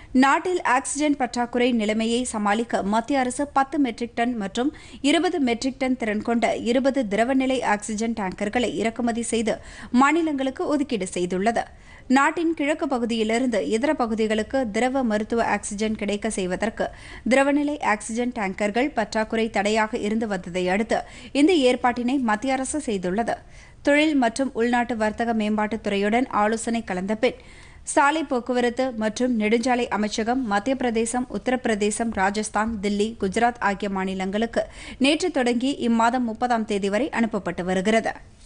நாட்டில் ஆக்ஸிஜன் பற்றாக்குறை நிலைமையை சமாளிக்க மத்திய அரசு பத்து மெட்ரிக் டன் மற்றும் இருபது மெட்ரிக் டன் திறன் கொண்ட இருபது திரவநிலை ஆக்ஸிஜன் டேங்கர்களை இறக்குமதி செய்து மாநிலங்களுக்கு ஒதுக்கீடு செய்துள்ளது நாட்டின் கிழக்கு பகுதியிலிருந்து இதர பகுதிகளுக்கு திரவ மருத்துவ ஆக்ஸிஜன் கிடைக்க செய்வதற்கு திரவநிலை ஆக்ஸிஜன் டேங்கர்கள் பற்றாக்குறை தடையாக இருந்து வந்ததை அடுத்து இந்த ஏற்பாட்டினை மத்திய அரசு செய்துள்ளது தொழில் மற்றும் உள்நாட்டு வர்த்தக மேம்பாட்டுத் துறையுடன் ஆலோசனை கலந்த பின் சாலை போக்குவரத்து மற்றும் நெடுஞ்சாலை அமைச்சகம் மத்திய பிரதேசம் உத்தரப்பிரதேசம் ராஜஸ்தான் தில்லி குஜராத் ஆகிய மாநிலங்களுக்கு நேற்று தொடங்கி இம்மாதம் முப்பதாம் தேதி வரை அனுப்பப்பட்டு வருகிறது